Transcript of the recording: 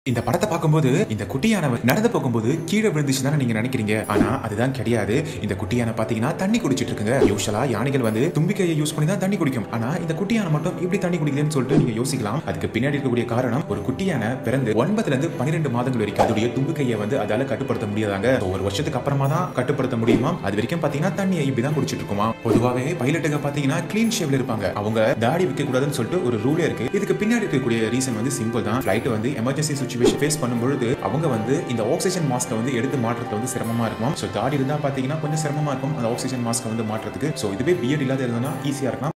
இந்த படத்தை பார்க்கும்போது இந்த குட்டியான நடந்து போகும்போது கீழே விழுந்துச்சு தானே நீங்க நினைக்கிறீங்க ஆனா அதுதான் கிடையாது இந்த குட்டியான பாத்தீங்கன்னா தண்ணி குடிச்சிட்டு இருக்குங்க யூஸ்வலா யானைகள் வந்து தும்பிக்கையை யூஸ் பண்ணி தான் தண்ணி குடிக்கும் ஆனா இந்த குட்டியான மட்டும் இப்படி தண்ணி குடிக்கலன்னு சொல்லிட்டு நீங்க யோசிக்கலாம் அதுக்கு பின்னாடி இருக்கக்கூடிய காரணம் ஒரு குட்டியான பிறந்து ஒன்பதுல இருந்து பன்னிரெண்டு மாதங்கள் வரைக்கும் அதோடைய தும்பிக்கையை வந்து அதால கட்டுப்படுத்த முடியாதாங்க So, ஒரு வருஷத்துக்கு அப்புறமா தான் கட்டுப்படுத்த முடியுமா அது வரைக்கும் பாத்தீங்கன்னா தண்ணியை இப்படி தான் குடிச்சிட்டு இருக்குமா பொதுவாகவே பைலட்டுக்கு பாத்தீங்கன்னா க்ளீன் ஷேவ்ல இருப்பாங்க அவங்க தாடி வைக்க கூடாதுன்னு சொல்லிட்டு ஒரு ரூலே இருக்கு இதுக்கு பின்னாடி இருக்கக்கூடிய ரீசன் வந்து சிம்பிள் தான் ஃபிளைட் வந்து எமர்ஜென்சி சுச்சுவேஷன் ஃபேஸ் பண்ணும்பொழுது அவங்க வந்து இந்த ஆக்சிஜன் மாஸ்க்கை வந்து எடுத்து மாற்றுறது வந்து சிரமமா இருக்கும் ஸோ தாடி இருந்தா பாத்தீங்கன்னா கொஞ்சம் சிரமமா இருக்கும் அந்த ஆக்சிஜன் மாஸ்க்கை வந்து மாற்றுறதுக்கு ஸோ இதுவே பிஎட் இல்லாத இருந்ததுன்னா ஈஸியா இருக்கலாம்